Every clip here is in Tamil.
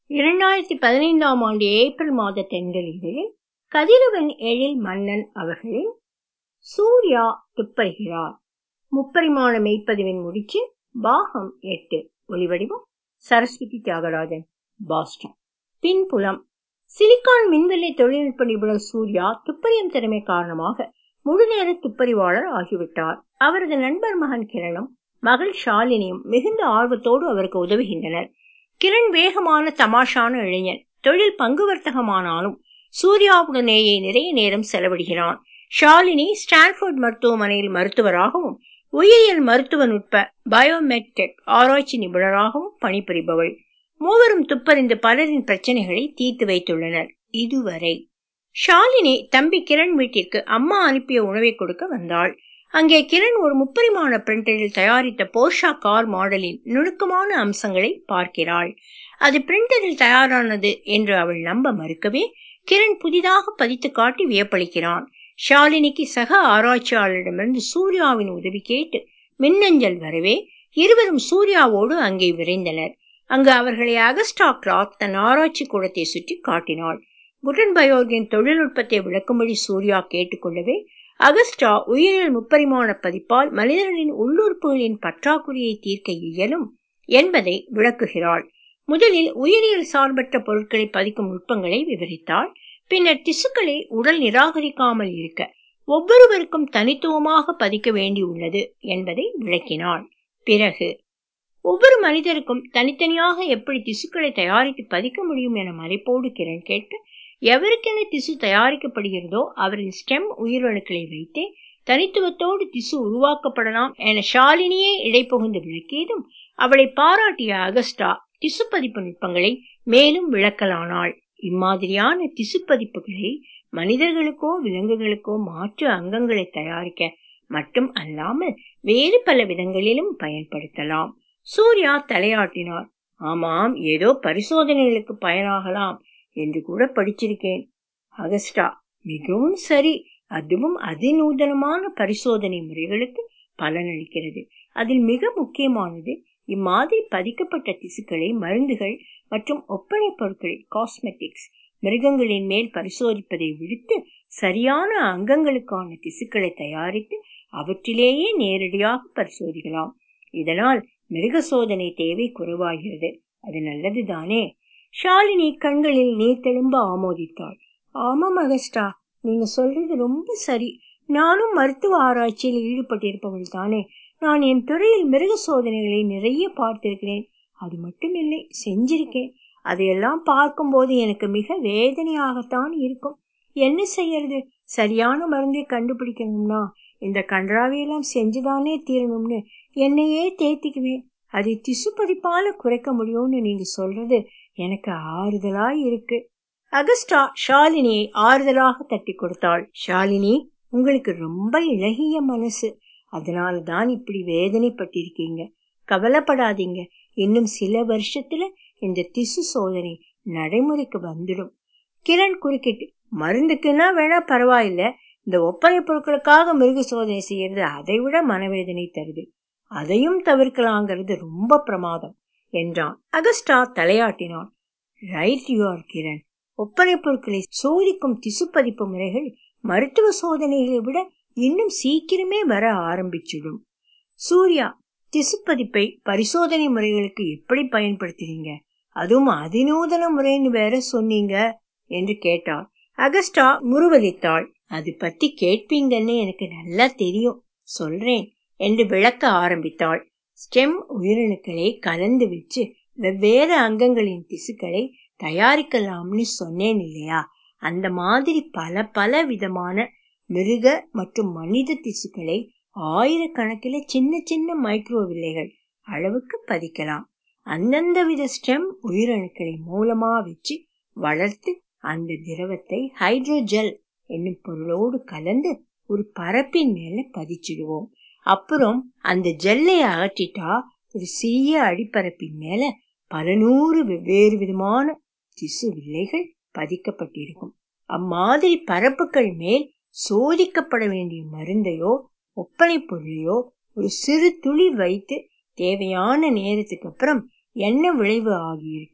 இரண்டாயிரத்தி பதினைந்தாம் ஆண்டு ஏப்ரல் மாத தென்றலில் கதிரவன் எழில் மன்னன் அவர்களின் சூர்யா துப்பறிகிறார் முப்பரிமாண மெய்ப்பதிவின் முடிச்சு பாகம் எட்டு ஒலிவடிவம் சரஸ்வதி தியாகராஜன் பாஸ்டன் பின்புலம் சிலிக்கான் மின்வெளி தொழில்நுட்ப நிபுணர் சூர்யா துப்பறியும் திறமை காரணமாக முழுநேர துப்பறிவாளர் ஆகிவிட்டார் அவரது நண்பர் மகன் கிரணும் மகள் ஷாலினியும் மிகுந்த ஆர்வத்தோடு அவருக்கு உதவுகின்றனர் கிரண் வேகமான தமாஷான இளைஞன் தொழில் பங்கு வர்த்தகமானாலும் சூர்யாவுடனேயே நிறைய நேரம் செலவிடுகிறான் ஷாலினி ஸ்டான்ஃபோர்ட் மருத்துவமனையில் மருத்துவராகவும் உயிரியல் மருத்துவ நுட்ப பயோமெட்டெக் ஆராய்ச்சி நிபுணராகவும் பணிபுரிபவள் மூவரும் துப்பறிந்து பலரின் பிரச்சனைகளை தீர்த்து வைத்துள்ளனர் இதுவரை ஷாலினி தம்பி கிரண் வீட்டிற்கு அம்மா அனுப்பிய உணவை கொடுக்க வந்தாள் அங்கே கிரண் ஒரு முப்பரிமாண பிரிண்டரில் தயாரித்த போர்ஷா கார் மாடலின் நுணுக்கமான அம்சங்களை பார்க்கிறாள் அது பிரிண்டரில் தயாரானது என்று அவள் நம்ப மறுக்கவே கிரண் புதிதாக பதித்து காட்டி வியப்பளிக்கிறான் ஷாலினிக்கு சக ஆராய்ச்சியாளரிடமிருந்து சூர்யாவின் உதவி கேட்டு மின்னஞ்சல் வரவே இருவரும் சூர்யாவோடு அங்கே விரைந்தனர் அங்கு அவர்களை அகஸ்டா கிளாத் தன் ஆராய்ச்சி கூடத்தை சுற்றி காட்டினாள் குட்டன்பயோர்கின் தொழில்நுட்பத்தை விளக்கும்படி சூர்யா கேட்டுக்கொள்ளவே அகஸ்டா உயிரியல் முப்பரிமாண பதிப்பால் மனிதர்களின் உள்ளுறுப்புகளின் பற்றாக்குறையை தீர்க்க இயலும் என்பதை விளக்குகிறாள் முதலில் உயிரியல் சார்பற்ற பொருட்களை பதிக்கும் நுட்பங்களை விவரித்தாள் பின்னர் திசுக்களை உடல் நிராகரிக்காமல் இருக்க ஒவ்வொருவருக்கும் தனித்துவமாக பதிக்க வேண்டியுள்ளது என்பதை விளக்கினாள் பிறகு ஒவ்வொரு மனிதருக்கும் தனித்தனியாக எப்படி திசுக்களை தயாரித்து பதிக்க முடியும் என மறைப்போடு கிரண் கேட்க எவருக்கென திசு தயாரிக்கப்படுகிறதோ அவரின் ஸ்டெம் உயிரணுக்களை வைத்தே தனித்துவத்தோடு திசு உருவாக்கப்படலாம் என ஷாலினியே இடைப்புகுந்து விளக்கியதும் அவளை பாராட்டிய அகஸ்டா திசு பதிப்பு நுட்பங்களை மேலும் விளக்கலானாள் இம்மாதிரியான திசு பதிப்புகளை மனிதர்களுக்கோ விலங்குகளுக்கோ மாற்று அங்கங்களை தயாரிக்க மட்டும் அல்லாமல் வேறு பல விதங்களிலும் பயன்படுத்தலாம் சூர்யா தலையாட்டினார் ஆமாம் ஏதோ பரிசோதனைகளுக்கு பயனாகலாம் என்று கூட படிச்சிருக்கேன் அகஸ்டா மிகவும் சரி அதுவும் அதிநூதனமான பரிசோதனை முறைகளுக்கு பலனளிக்கிறது அதில் மிக முக்கியமானது இம்மாதிரி பதிக்கப்பட்ட திசுக்களை மருந்துகள் மற்றும் ஒப்பனை பொருட்களை காஸ்மெட்டிக்ஸ் மிருகங்களின் மேல் பரிசோதிப்பதை விடுத்து சரியான அங்கங்களுக்கான திசுக்களை தயாரித்து அவற்றிலேயே நேரடியாக பரிசோதிக்கலாம் இதனால் மிருக சோதனை தேவை குறைவாகிறது அது நல்லதுதானே ஷாலினி கண்களில் நீர் தெளிம்ப ஆமோதித்தாள் ஆமாம் அகஸ்டா நீங்க சொல்றது ரொம்ப சரி நானும் மருத்துவ ஆராய்ச்சியில் ஈடுபட்டிருப்பவள் தானே நான் என் துறையில் மிருக சோதனைகளை நிறைய பார்த்திருக்கிறேன் அது மட்டும் இல்லை செஞ்சிருக்கேன் அதையெல்லாம் பார்க்கும்போது எனக்கு மிக வேதனையாகத்தான் இருக்கும் என்ன செய்யறது சரியான மருந்தை கண்டுபிடிக்கணும்னா இந்த கன்றாவையெல்லாம் செஞ்சுதானே தீரணும்னு என்னையே தேத்திக்குவேன் அதை திசு பதிப்பால குறைக்க முடியும்னு நீங்க சொல்றது எனக்கு ஆறுதலா இருக்கு அகஸ்டா ஷாலினியை ஆறுதலாக தட்டி கொடுத்தாள் ஷாலினி உங்களுக்கு ரொம்ப இழகிய மனசு அதனால தான் இப்படி வேதனைப்பட்டிருக்கீங்க கவலைப்படாதீங்க இன்னும் சில வருஷத்துல இந்த திசு சோதனை நடைமுறைக்கு வந்துடும் கிரண் குறுக்கிட்டு மருந்துக்குன்னா வேணா பரவாயில்ல இந்த ஒப்பனை பொருட்களுக்காக மிருக சோதனை செய்யறது அதை விட மனவேதனை தருது அதையும் தவிர்க்கலாங்கிறது ரொம்ப பிரமாதம் என்றான் அகஸ்டா தலையாட்டினான் ரைட் யூஆர் கிரண் ஒப்பனை பொருட்களை சோதிக்கும் திசு பதிப்பு முறைகள் மருத்துவ சோதனைகளை விட இன்னும் சீக்கிரமே வர ஆரம்பிச்சிடும் சூர்யா திசு பதிப்பை பரிசோதனை முறைகளுக்கு எப்படி பயன்படுத்துறீங்க அதுவும் அதிநூதன முறைன்னு வேற சொன்னீங்க என்று கேட்டார் அகஸ்டா முருவலித்தாள் அது பத்தி கேட்பீங்கன்னு எனக்கு நல்லா தெரியும் சொல்றேன் என்று விளக்க ஆரம்பித்தாள் ஸ்டெம் உயிரணுக்களை கலந்து வச்சு வெவ்வேறு அங்கங்களின் திசுக்களை தயாரிக்கலாம்னு சொன்னேன் இல்லையா அந்த மாதிரி பல பல விதமான மிருக மற்றும் மனித திசுக்களை ஆயிரக்கணக்கில் சின்ன சின்ன மைக்ரோ வில்லைகள் அளவுக்கு பதிக்கலாம் அந்தந்த வித ஸ்டெம் உயிரணுக்களை மூலமா வச்சு வளர்த்து அந்த திரவத்தை ஹைட்ரோஜெல் என்னும் பொருளோடு கலந்து ஒரு பரப்பின் மேல பதிச்சிடுவோம் அப்புறம் அந்த ஜெல்லை அகற்றிட்டா ஒரு சிறிய அடிப்பரப்பின் மேல பல நூறு வெவ்வேறு விதமான திசு வில்லைகள் பதிக்கப்பட்டிருக்கும் அம்மாதிரி பரப்புகள் மேல் சோதிக்கப்பட வேண்டிய மருந்தையோ ஒப்பனை பொருளையோ ஒரு சிறு துளி வைத்து தேவையான நேரத்துக்கு அப்புறம் என்ன விளைவு ஆகியிருக்குன்னு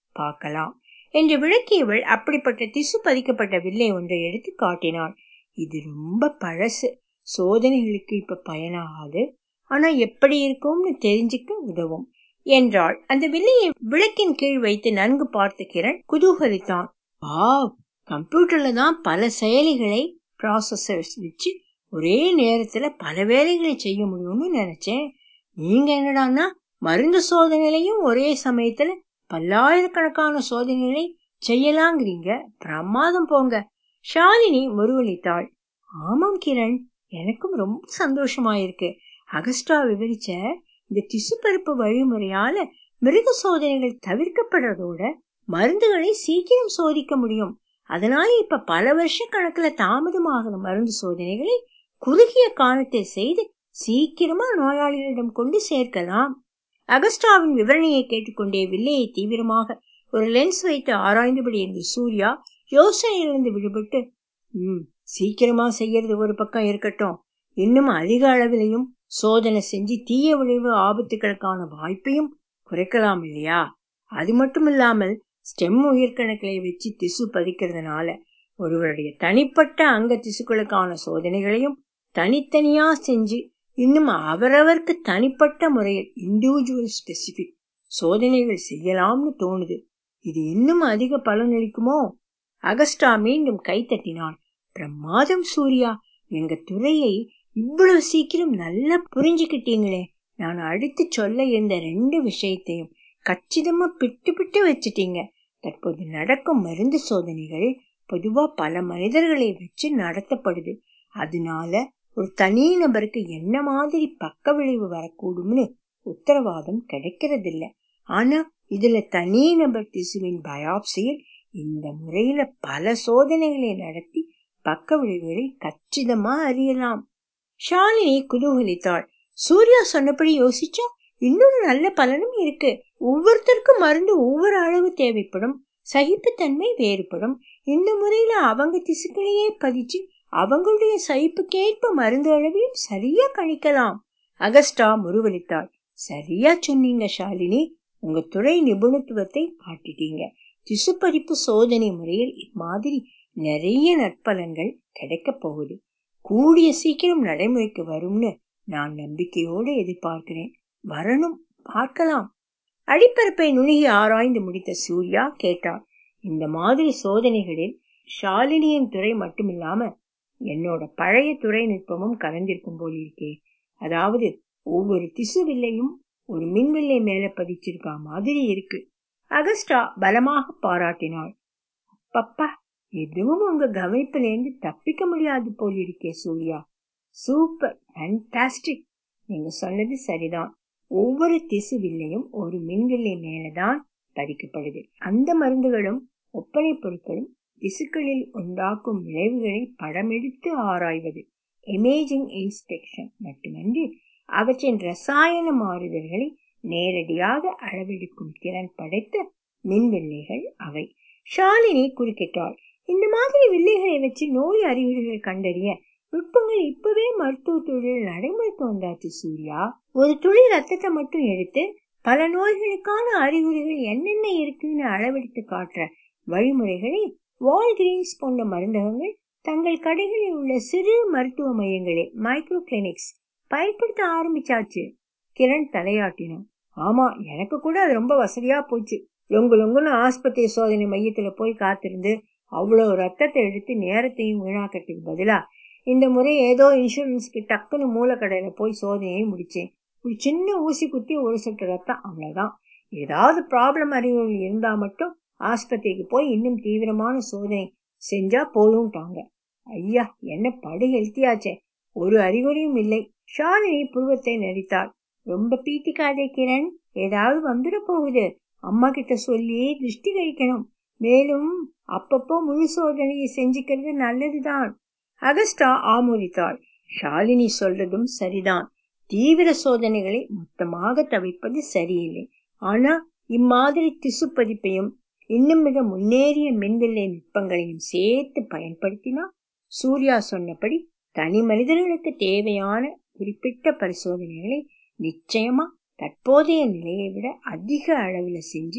பார்க்கலாம் என்று விளக்கியவள் அப்படிப்பட்ட திசு பதிக்கப்பட்ட வில்லை ஒன்றை எடுத்து காட்டினாள் இது ரொம்ப பழசு சோதனைகளுக்கு இப்ப பயனாகாது ஆனா எப்படி இருக்கும்னு தெரிஞ்சுக்க உதவும் என்றாள் அந்த வில்லையை விளக்கின் கீழ் வைத்து நன்கு பார்த்த கிரண் குதூகலித்தான் ஆ கம்ப்யூட்டர்ல தான் பல செயலிகளை ப்ராசஸர்ஸ் வச்சு ஒரே நேரத்துல பல வேலைகளை செய்ய முடியும்னு நினைச்சேன் நீங்க என்னடான்னா மருந்து சோதனையிலையும் ஒரே சமயத்துல பல்லாயிரக்கணக்கான சோதனைகளை செய்யலாங்கிறீங்க பிரமாதம் போங்க ஷாலினி முருவளித்தாள் ஆமாம் கிரண் எனக்கும் ரொம்ப சந்தோஷமாயிருக்கு அகஸ்டா விவரிச்ச இந்த திசுப்பருப்பு வழிமுறையால மிருக சோதனைகள் தவிர்க்கப்படுறதோட மருந்துகளை சீக்கிரம் சோதிக்க முடியும் அதனால இப்ப பல வருஷ கணக்குல தாமதமாகிற மருந்து சோதனைகளை குறுகிய காலத்தில் செய்து சீக்கிரமா நோயாளிகளிடம் கொண்டு சேர்க்கலாம் அகஸ்டாவின் விவரணையை கேட்டுக்கொண்டே வில்லையை தீவிரமாக ஒரு லென்ஸ் வைத்து ஆராய்ந்தபடி இருந்த சூர்யா யோசனையிலிருந்து விடுபட்டு ம் சீக்கிரமா செய்யறது ஒரு பக்கம் இருக்கட்டும் இன்னும் அதிக அளவிலையும் சோதனை செஞ்சு தீய விளைவு ஆபத்துகளுக்கான வாய்ப்பையும் குறைக்கலாம் இல்லையா அது மட்டும் இல்லாமல் ஸ்டெம் உயிர்கணக்களை வச்சு திசு பதிக்கிறதுனால ஒருவருடைய தனிப்பட்ட அங்க திசுக்களுக்கான சோதனைகளையும் தனித்தனியா செஞ்சு இன்னும் அவரவருக்கு தனிப்பட்ட முறையில் இண்டிவிஜுவல் ஸ்பெசிபிக் சோதனைகள் செய்யலாம்னு தோணுது இது இன்னும் அதிக பலனளிக்குமோ அகஸ்டா மீண்டும் கைத்தட்டினாள் பிரமாதம் சூர்யா எங்க துறையை இவ்வளவு சீக்கிரம் நல்லா புரிஞ்சுக்கிட்டீங்களே நான் அடுத்து சொல்ல இருந்த ரெண்டு விஷயத்தையும் கச்சிதமா பிட்டு பிட்டு வச்சிட்டீங்க தற்போது நடக்கும் மருந்து சோதனைகள் பொதுவா பல மனிதர்களை வச்சு நடத்தப்படுது அதனால ஒரு தனி நபருக்கு என்ன மாதிரி பக்க விளைவு வரக்கூடும்னு உத்தரவாதம் கிடைக்கிறதில்ல ஆனா இதுல தனி நபர் திசுவின் பயாப்சியில் இந்த முறையில பல சோதனைகளை நடத்தி பக்க விளைவுகளை கச்சிதமா அறியலாம் ஷாலினி குதூகலித்தாள் சூர்யா சொன்னபடி யோசிச்சா இன்னொரு நல்ல பலனும் இருக்கு ஒவ்வொருத்தருக்கும் மருந்து ஒவ்வொரு அளவு தேவைப்படும் சகிப்புத்தன்மை வேறுபடும் இந்த முறையில அவங்க திசுக்களையே பதிச்சு அவங்களுடைய சகிப்புக்கேற்ப மருந்து அளவையும் சரியா கணிக்கலாம் அகஸ்டா முருவளித்தாள் சரியா சொன்னீங்க ஷாலினி உங்க துறை நிபுணத்துவத்தை காட்டிட்டீங்க திசுப்பறிப்பு சோதனை முறையில் இம்மாதிரி நிறைய நற்பலன்கள் கிடைக்க போகுது கூடிய சீக்கிரம் நடைமுறைக்கு வரும்னு நான் நம்பிக்கையோடு எதிர்பார்க்கிறேன் வரணும் பார்க்கலாம் அடிப்பரப்பை நுணுகி ஆராய்ந்து முடித்த சூர்யா கேட்டார் இந்த மாதிரி சோதனைகளில் ஷாலினியின் துறை மட்டுமில்லாம என்னோட பழைய துறை நுட்பமும் கலந்திருக்கும் போல் இருக்கே அதாவது ஒவ்வொரு திசுவில்லையும் ஒரு மின்வில்லை மேல பதிச்சிருக்கா மாதிரி இருக்கு அகஸ்டா பலமாக பாராட்டினாள் அப்பப்பா எதுவும் உங்க கவனிப்பிலேருந்து தப்பிக்க முடியாது போல் இருக்கே சூர்யா சூப்பர் ஃபேண்டாஸ்டிக் நீங்க சொன்னது சரிதான் ஒவ்வொரு திசுவில்லையும் ஒரு மின்வில்லை மேலதான் பதிக்கப்படுது அந்த மருந்துகளும் ஒப்பனை பொருட்களும் திசுக்களில் உண்டாக்கும் விளைவுகளை படமெடுத்து ஆராய்வது இமேஜிங் இன்ஸ்பெக்ஷன் மட்டுமன்றி அவற்றின் ரசாயன மாறுதல்களை நேரடியாக அளவெடுக்கும் திறன் படைத்த மின்வில்லைகள் அவை ஷாலினி குறுக்கிட்டாள் இந்த மாதிரி வில்லைகளை வச்சு நோய் அறிகுறிகள் கண்டறிய நுட்பங்கள் இப்பவே மருத்துவ தொழில் நடைமுறைக்கு வந்தாச்சு சூர்யா ஒரு துளி ரத்தத்தை மட்டும் எடுத்து பல நோய்களுக்கான அறிகுறிகள் என்னென்ன இருக்குன்னு அளவெடுத்து காட்டுற வழிமுறைகளை வால்கிரீன்ஸ் போன்ற மருந்தகங்கள் தங்கள் கடைகளில் உள்ள சிறு மருத்துவ மையங்களில் மைக்ரோ கிளினிக்ஸ் பயன்படுத்த ஆரம்பிச்சாச்சு கிரண் தலையாட்டினான் ஆமா எனக்கு கூட அது ரொம்ப வசதியா போச்சு லொங்கு லொங்குன்னு ஆஸ்பத்திரி சோதனை மையத்துல போய் காத்திருந்து அவ்வளவு ரத்தத்தை எடுத்து நேரத்தையும் வீணாக்கிறதுக்கு பதிலா இந்த முறை ஏதோ இன்சூரன்ஸ்க்கு டக்குன்னு மூலக்கடையில போய் சோதனையை முடிச்சேன் ஒரு சின்ன ஊசி குத்தி ஒரு சொட்டு ரத்தம் அவ்வளவுதான் ஏதாவது ப்ராப்ளம் அறிகுறிகள் இருந்தா மட்டும் ஆஸ்பத்திரிக்கு போய் இன்னும் தீவிரமான சோதனை செஞ்சா போதும்ட்டாங்க ஐயா என்ன படு ஹெல்த்தியாச்சே ஒரு அறிகுறியும் இல்லை ஷாலினி புருவத்தை நடித்தாள் ரொம்ப பீத்திக்காதே கிரண் ஏதாவது வந்துட போகுது அம்மா கிட்ட சொல்லி திருஷ்டி கழிக்கணும் மேலும் அப்பப்போ முழு சோதனையை செஞ்சுக்கிறது நல்லதுதான் அகஸ்டா ஆமோதித்தாள் ஷாலினி சொல்றதும் சரிதான் தீவிர சோதனைகளை மொத்தமாக தவிர்ப்பது சரியில்லை ஆனா இம்மாதிரி திசு பதிப்பையும் இன்னும் மிக முன்னேறிய மின்வில்லை நுட்பங்களையும் சேர்த்து பயன்படுத்தினா சூர்யா சொன்னபடி தனி மனிதர்களுக்கு தேவையான குறிப்பிட்ட பரிசோதனைகளை நிச்சயமா தற்போதைய நிலையை விட அதிக அளவுல செஞ்சு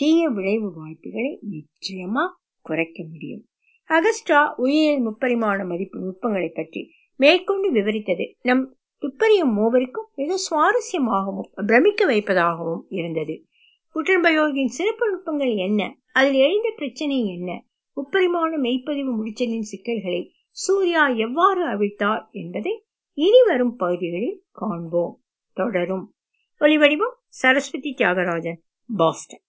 தீய விளைவு வாய்ப்புகளை நிச்சயமா குறைக்க முடியும் அகஸ்டா உயிரியல் முப்பரிமாண மதிப்பு நுட்பங்களை பற்றி மேற்கொண்டு விவரித்தது நம் துப்பறியும் மூவருக்கும் மிக சுவாரஸ்யமாகவும் பிரமிக்க வைப்பதாகவும் இருந்தது குட்டன்பயோகின் சிறப்பு நுட்பங்கள் என்ன அதில் எழுந்த பிரச்சனை என்ன முப்பரிமாண மெய்ப்பதிவு முடிச்சலின் சிக்கல்களை சூர்யா எவ்வாறு அவிழ்த்தார் என்பதை இனி வரும் பகுதிகளில் காண்போம் தொடரும் ஒலிவடிவம் சரஸ்வதி தியாகராஜன் பாஸ்டன்